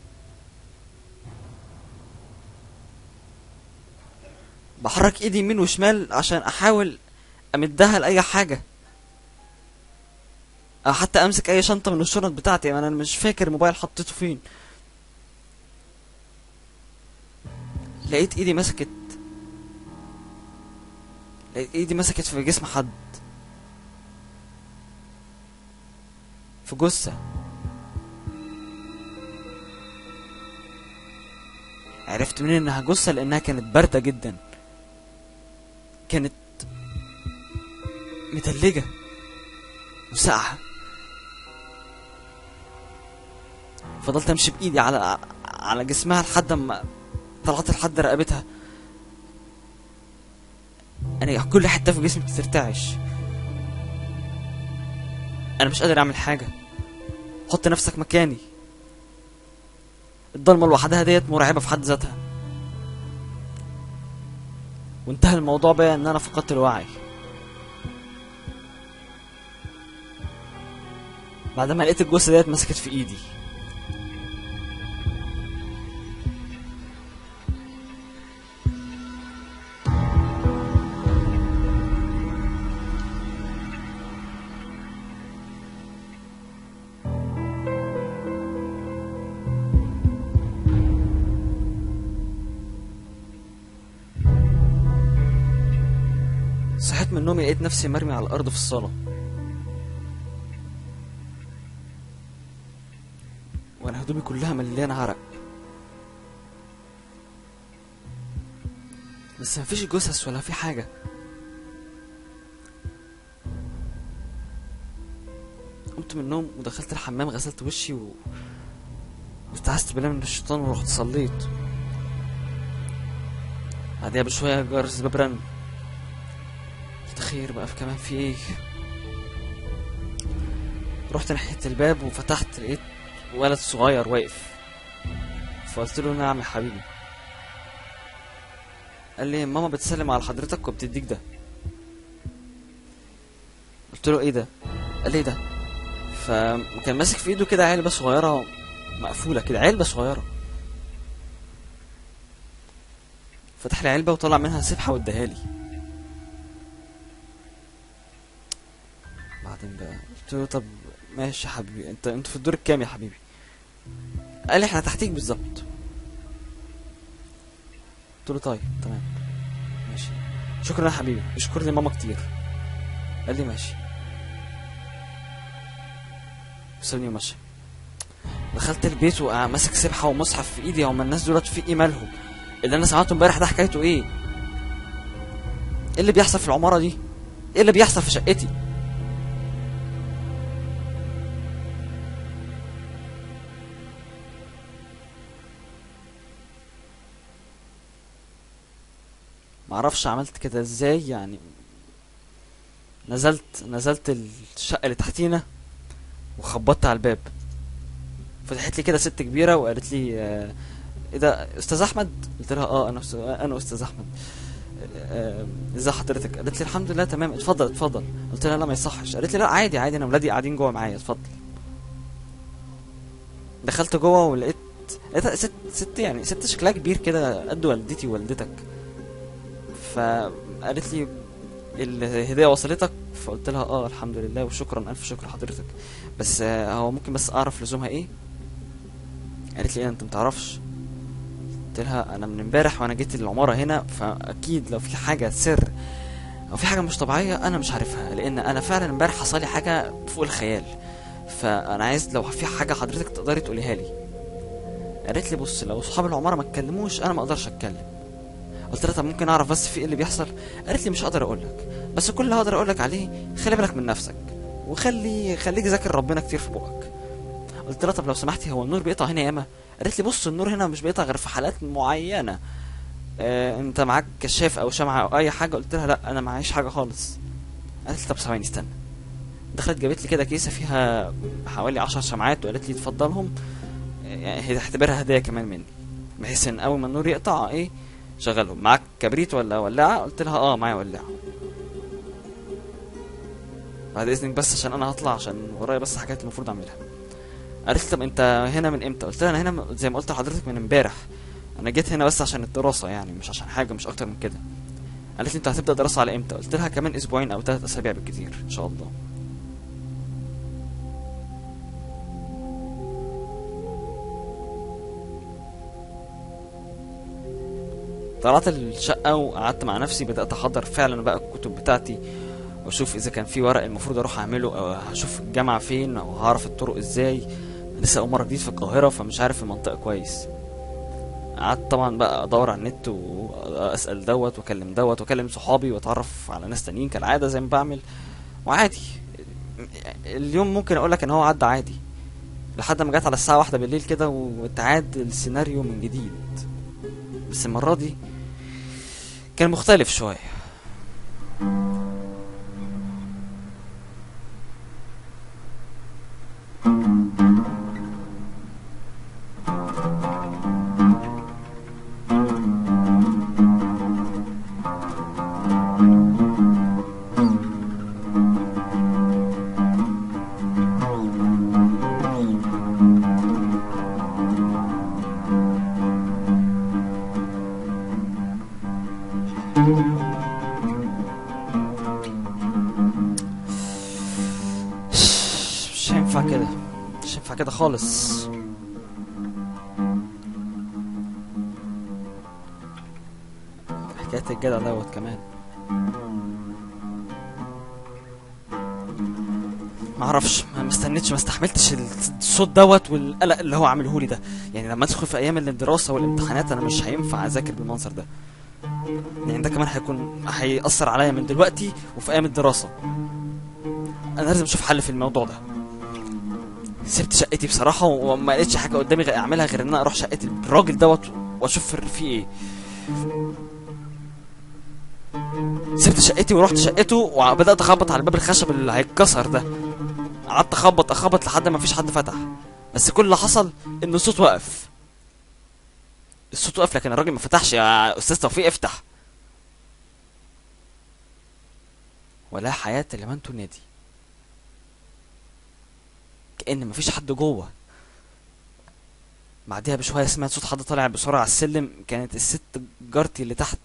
بحرك ايدي يمين وشمال عشان احاول امدها لاي حاجه او حتى امسك اي شنطه من الشنط بتاعتي انا مش فاكر الموبايل حطيته فين لقيت ايدي مسكت لقيت ايدي مسكت في جسم حد في جثه عرفت منين انها جثه لانها كانت بارده جدا كانت متلجة وساقعة فضلت امشي بايدي على على جسمها لحد ما طلعت لحد رقبتها انا كل حته في جسمي بترتعش انا مش قادر اعمل حاجه حط نفسك مكاني الضلمه لوحدها ديت مرعبه في حد ذاتها وانتهى الموضوع بقى ان انا فقدت الوعي بعد ما لقيت الجثه ديت مسكت في ايدي صحيت من نومي لقيت نفسي مرمي على الارض في الصاله وانا هدومي كلها مليانه عرق بس مفيش جثث ولا في حاجه قمت من النوم ودخلت الحمام غسلت وشي و... واستعذت بالله من الشيطان ورحت صليت بعدها بشويه جرس الباب رن قلت خير بقى في كمان في ايه رحت ناحية الباب وفتحت لقيت ولد صغير واقف فقلت له نعم يا حبيبي قال لي ماما بتسلم على حضرتك وبتديك ده قلت له ايه ده قال لي إيه ده فكان ماسك في ايده كده علبة صغيرة مقفولة كده علبة صغيرة فتح لي علبة وطلع منها سبحة واداها لي بعدين بقى قلت له طب ماشي يا حبيبي انت انت في الدور الكام يا حبيبي قال لي احنا تحتيك بالظبط قلت له طيب تمام ماشي شكرا يا حبيبي اشكر لي ماما كتير قال لي ماشي وسابني ومشى دخلت البيت وماسك سبحه ومصحف في ايدي هم الناس دولت في ايه مالهم اللي انا سمعته امبارح ده حكايته ايه ايه اللي بيحصل في العماره دي ايه اللي بيحصل في شقتي معرفش عملت كده ازاي يعني نزلت نزلت الشقة اللي تحتينا وخبطت على الباب فتحت لي كده ست كبيرة وقالت لي آه، ايه ده استاذ احمد قلت لها اه انا أستاذ- انا استاذ احمد آه، ازي حضرتك قالت لي الحمد لله تمام اتفضل اتفضل قلت لها لا ما يصحش قالت لي لا عادي عادي انا ولادي قاعدين جوه معايا اتفضل دخلت جوه ولقيت لقيتها ست ست يعني ست شكلها كبير كده قد والدتي ووالدتك فقالت لي الهدية وصلتك فقلت لها اه الحمد لله وشكرا الف شكر لحضرتك بس آه، هو ممكن بس اعرف لزومها ايه قالت لي ايه انت متعرفش قلت لها انا من امبارح وانا جيت العمارة هنا فاكيد لو في حاجة سر او في حاجة مش طبيعية انا مش عارفها لان انا فعلا امبارح حصل لي حاجة فوق الخيال فانا عايز لو في حاجة حضرتك تقدري تقوليها لي قالت لي بص لو صحاب العمارة ما اتكلموش انا ما اقدرش اتكلم قلت لها طب ممكن اعرف بس في ايه اللي بيحصل قالت لي مش هقدر اقول لك بس كل اللي هقدر اقول لك عليه خلي بالك من نفسك وخلي خليك ذاكر ربنا كتير في بقك قلت لها طب لو سمحتي هو النور بيقطع هنا ياما قالت لي بص النور هنا مش بيقطع غير في حالات معينه آه انت معاك كشاف او شمعه او اي حاجه قلت لها لا انا معيش حاجه خالص قالت لي طب ثواني استنى دخلت جابت لي كده كيسه فيها حوالي عشر شمعات وقالت لي تفضلهم آه، يعني هي تعتبرها هديه كمان مني بحيث ان اول ما النور يقطع ايه شغلهم معاك كبريت ولا ولاعه قلت لها اه معايا ولاعه بعد اذنك بس عشان انا هطلع عشان ورايا بس حاجات المفروض اعملها قالت لي طب انت هنا من امتى قلت لها انا هنا م- زي ما قلت لحضرتك من امبارح انا جيت هنا بس عشان الدراسه يعني مش عشان حاجه مش اكتر من كده قالت لي انت هتبدا دراسه على امتى قلت لها كمان اسبوعين او ثلاث اسابيع بالكتير ان شاء الله طلعت الشقة وقعدت مع نفسي بدأت أحضر فعلا بقى الكتب بتاعتي وأشوف إذا كان في ورق المفروض أروح أعمله أو هشوف الجامعة فين أو هعرف الطرق إزاي لسه أول مرة جديد في القاهرة فمش عارف المنطقة كويس قعدت طبعا بقى أدور على النت وأسأل دوت وأكلم دوت وأكلم صحابي وأتعرف على ناس تانيين كالعادة زي ما بعمل وعادي اليوم ممكن أقولك إن هو عدى عادي لحد ما جت على الساعة واحدة بالليل كده واتعاد السيناريو من جديد بس المرة دي كان مختلف شوية مش هينفع كده مش هينفع كده خالص حكاية الجدع دوت كمان ما اعرفش ما مستنيتش ما استحملتش الصوت دوت والقلق اللي هو عامله لي ده يعني لما ادخل في ايام الدراسه والامتحانات انا مش هينفع اذاكر بالمنظر ده يعني ده كمان هيكون هيأثر عليا من دلوقتي وفي ايام الدراسه انا لازم اشوف حل في الموضوع ده سبت شقتي بصراحه وما لقيتش حاجه قدامي غير اعملها غير ان انا اروح شقه الراجل دوت واشوف فيه ايه سبت شقتي ورحت شقته وبدات اخبط على الباب الخشب اللي هيتكسر ده قعدت اخبط اخبط لحد ما مفيش حد فتح بس كل اللي حصل ان الصوت وقف الصوت وقف لكن الراجل ما فتحش يا استاذ توفيق افتح ولا حياة لمن تنادي كأن مفيش حد جوه بعدها بشوية سمعت صوت حد طالع بسرعة على السلم كانت الست جارتي اللي تحت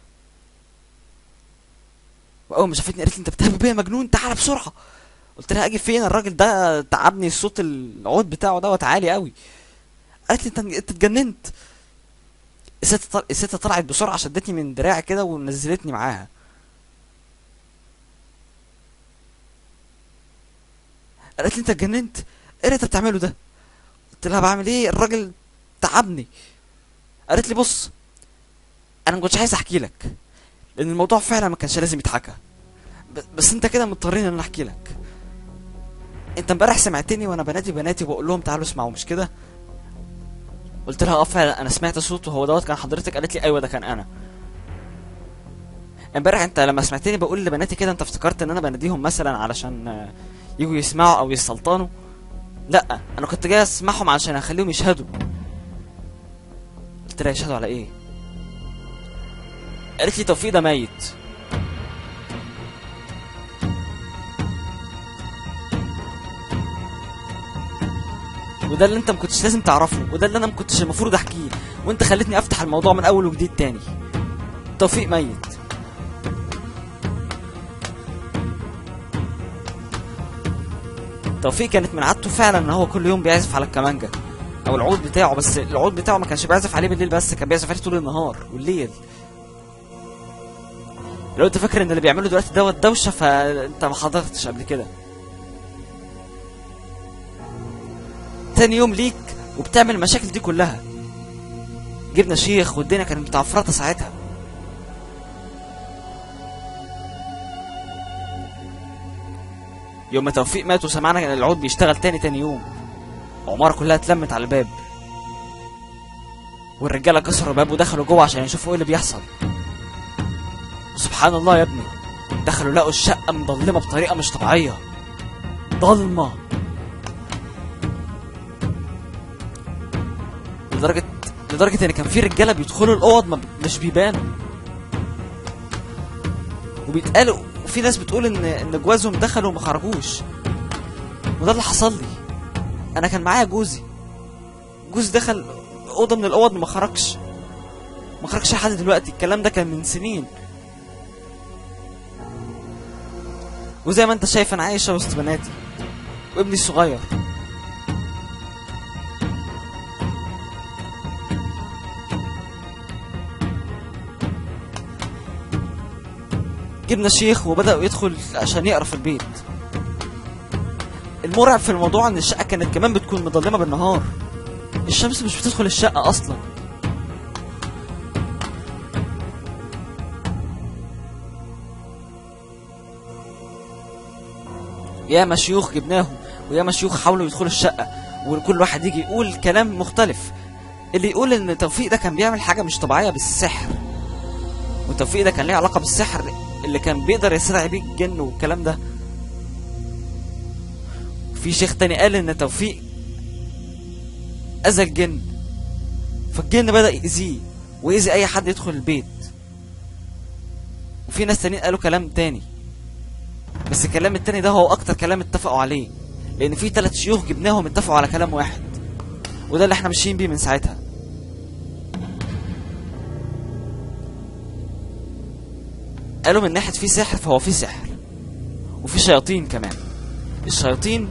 وأول ما شافتني قالت لي أنت بتهبب بيا يا مجنون تعالى بسرعة قلت لها أجي فين الراجل ده تعبني الصوت العود بتاعه دوت عالي قوي قالت لي أنت أنت اتجننت الست طل... الست طلعت بسرعة شدتني من دراعي كده ونزلتني معاها قالت لي انت اتجننت ايه اللي انت بتعمله ده قلت لها بعمل ايه الراجل تعبني قالت لي بص انا ما كنتش عايز احكي لك لان الموضوع فعلا ما كانش لازم يتحكى ب- بس انت كده مضطرين ان انا احكي لك انت امبارح سمعتني وانا بنادي بناتي وبقول لهم تعالوا اسمعوا مش كده قلت لها اه فعلا انا سمعت صوته هو دوت كان حضرتك قالت لي ايوه ده كان انا امبارح انت لما سمعتني بقول لبناتي كده انت افتكرت ان انا بناديهم مثلا علشان آه، يجوا يسمعوا او يسلطنوا لا انا كنت جاي اسمعهم عشان اخليهم يشهدوا قلت لها يشهدوا على ايه قالت لي توفيق ده ميت وده اللي انت ما كنتش لازم تعرفه وده اللي انا ما كنتش المفروض احكيه وانت خلتني افتح الموضوع من اول وجديد تاني توفيق ميت توفيق كانت من عادته فعلا ان هو كل يوم بيعزف على الكمانجا او العود بتاعه بس العود بتاعه ما كانش بيعزف عليه بالليل بس كان بيعزف عليه طول النهار والليل لو انت فاكر ان اللي بيعمله دلوقتي دوت دوشه فانت ما حضرتش قبل كده تاني يوم ليك وبتعمل المشاكل دي كلها جبنا شيخ والدنيا كانت متعفرطه ساعتها يوم ما توفيق مات وسمعنا ان العود بيشتغل تاني تاني يوم العمارة كلها اتلمت على الباب والرجالة كسروا الباب ودخلوا جوه عشان يشوفوا ايه اللي بيحصل سبحان الله يا ابني دخلوا لقوا الشقة مظلمة بطريقة مش طبيعية ضلمة لدرجة لدرجة ان كان في رجالة بيدخلوا الأوض ما ب- مش بيبانوا وبيتقالوا وفي ناس بتقول ان ان جوازهم دخلوا وما خرجوش وده اللي حصل لي انا كان معايا جوزي جوزي دخل اوضه من الاوض وما خرجش ما خرجش لحد دلوقتي الكلام ده كان من سنين وزي ما انت شايف انا عايشه وسط بناتي وابني الصغير جبنا شيخ وبدأ يدخل عشان يقرا في البيت المرعب في الموضوع ان الشقه كانت كمان بتكون مظلمه بالنهار الشمس مش بتدخل الشقه اصلا ياما شيوخ جبناهم وياما شيوخ حاولوا يدخلوا الشقه وكل واحد يجي يقول كلام مختلف اللي يقول ان توفيق ده كان بيعمل حاجه مش طبيعيه بالسحر وتوفيق ده كان ليه علاقه بالسحر اللي كان بيقدر يستدعي بيه الجن والكلام ده في شيخ تاني قال ان توفيق اذى الجن فالجن بدا يأذيه ويأذي اي حد يدخل البيت وفي ناس تانيين قالوا كلام تاني بس الكلام التاني ده هو اكتر كلام اتفقوا عليه لان في ثلاث شيوخ جبناهم اتفقوا على كلام واحد وده اللي احنا ماشيين بيه من ساعتها قالوا من ناحيه في سحر فهو في سحر وفي شياطين كمان الشياطين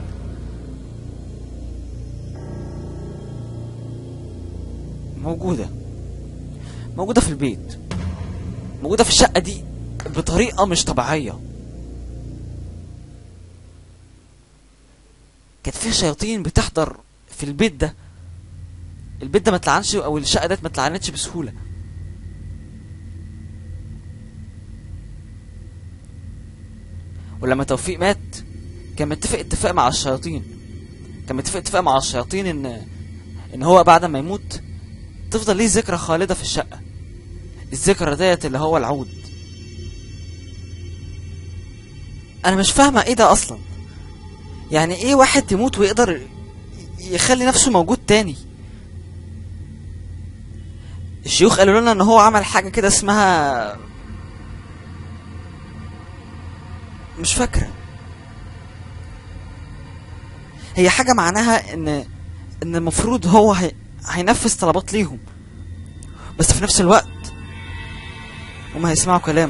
موجودة موجودة في البيت موجودة في الشقة دي بطريقة مش طبيعية كانت في شياطين بتحضر في البيت ده البيت ده ما اتلعنش او الشقة ديت ما اتلعنتش بسهولة ولما توفيق مات كان متفق اتفاق مع الشياطين كان متفق اتفاق مع الشياطين ان ان هو بعد ما يموت تفضل ليه ذكرى خالدة في الشقة الذكرى ديت اللي هو العود انا مش فاهمة ايه ده اصلا يعني ايه واحد يموت ويقدر يخلي نفسه موجود تاني الشيوخ قالوا لنا ان هو عمل حاجة كده اسمها مش فاكرة هي حاجة معناها ان ان المفروض هو هي... هينفذ طلبات ليهم بس في نفس الوقت هما هيسمعوا كلامه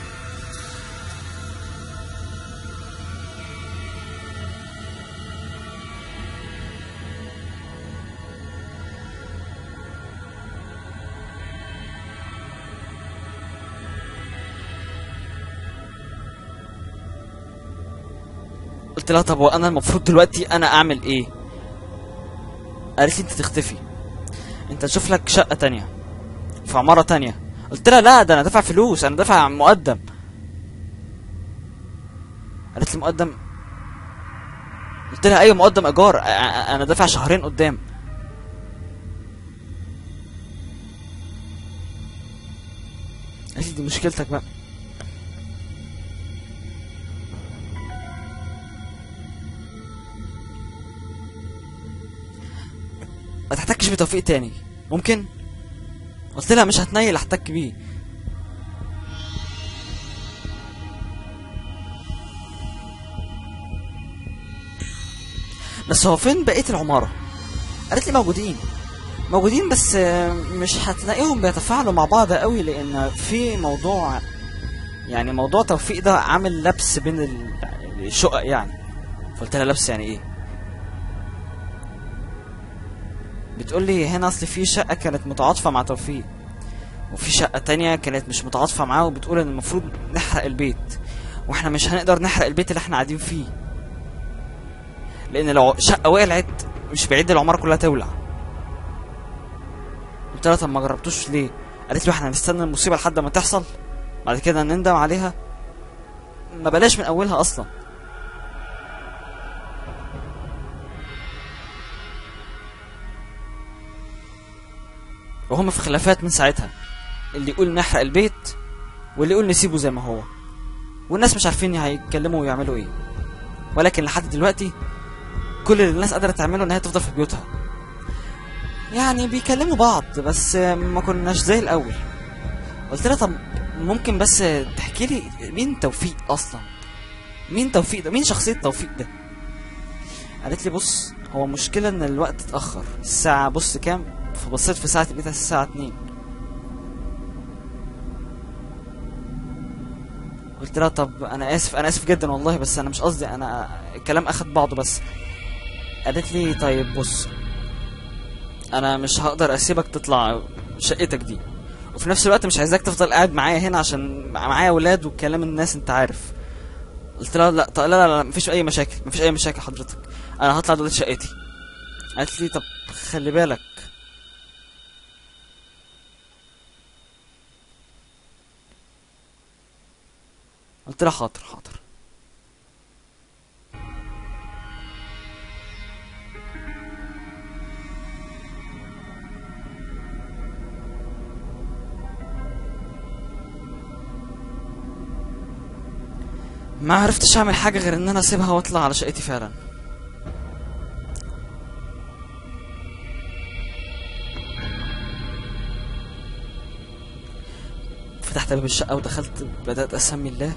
قلت لها طب وانا المفروض دلوقتي انا اعمل ايه قالت لي انت تختفي انت تشوف لك شقة تانية في عمارة تانية قلت لها لا ده انا دافع فلوس انا دافع مقدم قالت لي مقدم قلت لها ايوه مقدم ايجار أ- أ- انا دافع شهرين قدام قالت لي دي مشكلتك بقى ما تحتكش بتوفيق تاني ممكن قلت لها مش هتنيل احتك بيه بس هو فين بقية العمارة قالت لي موجودين موجودين بس آه، مش هتلاقيهم بيتفاعلوا مع بعض قوي لان في موضوع يعني موضوع توفيق ده عامل لبس بين ال- الشقق يعني فقلت لها لبس يعني ايه بتقول لي هنا اصل في شقه كانت متعاطفه مع توفيق وفي شقه تانية كانت مش متعاطفه معاه وبتقول ان المفروض نحرق البيت واحنا مش هنقدر نحرق البيت اللي احنا قاعدين فيه لان لو شقه ولعت مش بعيد العماره كلها تولع قلت لها طب ما جربتوش ليه قالت لي احنا هنستنى المصيبه لحد ما تحصل بعد كده نندم عليها ما بلاش من اولها اصلا وهم في خلافات من ساعتها اللي يقول نحرق البيت واللي يقول نسيبه زي ما هو والناس مش عارفين هيتكلموا ويعملوا ايه ولكن لحد دلوقتي كل اللي الناس قادره تعمله ان هي تفضل في بيوتها يعني بيكلموا بعض بس ما كناش زي الاول قلت لها طب ممكن بس تحكي لي مين توفيق اصلا مين توفيق ده مين شخصيه توفيق ده قالت لي بص هو المشكله ان الوقت اتاخر الساعه بص كام فبصيت في ساعتي لقيتها الساعه 2 قلت لها طب انا اسف انا اسف جدا والله بس انا مش قصدي انا الكلام اخد بعضه بس قالت لي طيب بص انا مش هقدر اسيبك تطلع شقتك دي وفي نفس الوقت مش عايزاك تفضل قاعد معايا هنا عشان معايا ولاد وكلام الناس انت عارف قلت لها لا طب لا لا لا مفيش اي مشاكل مفيش اي مشاكل حضرتك انا هطلع دلوقتي شقتي قالت لي طب خلي بالك قلت لها حاضر حاضر ما عرفتش اعمل حاجه غير ان انا اسيبها واطلع على شقتي فعلا فتحت باب الشقه ودخلت بدات اسمي الله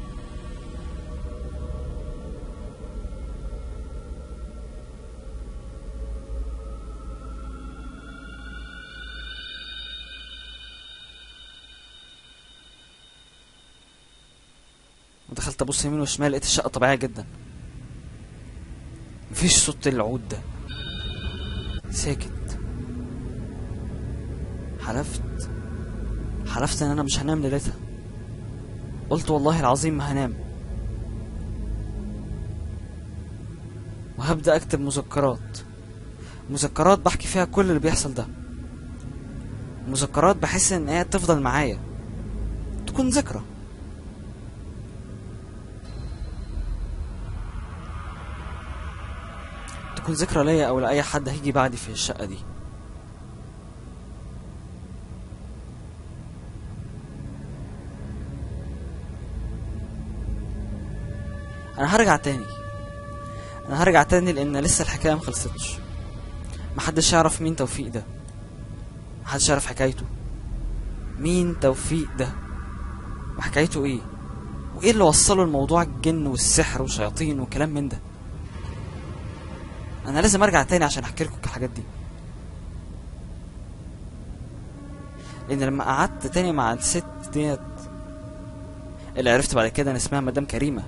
ودخلت ابص يمين وشمال لقيت الشقه طبيعيه جدا مفيش صوت العود ده ساكت حلفت حلفت ان انا مش هنام ليلتها قلت والله العظيم ما هنام وهبدا اكتب مذكرات مذكرات بحكي فيها كل اللي بيحصل ده مذكرات بحس ان هي تفضل معايا تكون ذكرى تكون ذكرى ليا او لاي حد هيجي بعدي في الشقه دي انا هرجع تاني انا هرجع تاني لان لسه الحكايه مخلصتش محدش يعرف مين توفيق ده محدش يعرف حكايته مين توفيق ده وحكايته ايه وايه اللي وصله لموضوع الجن والسحر وشياطين وكلام من ده انا لازم ارجع تاني عشان احكي لكم الحاجات دي لان لما قعدت تاني مع الست ديت اللي عرفت بعد كده ان اسمها مدام كريمه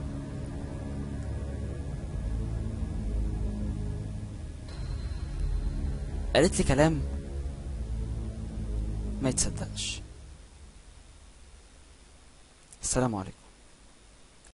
قالت لي كلام ما يتصدقش السلام عليكم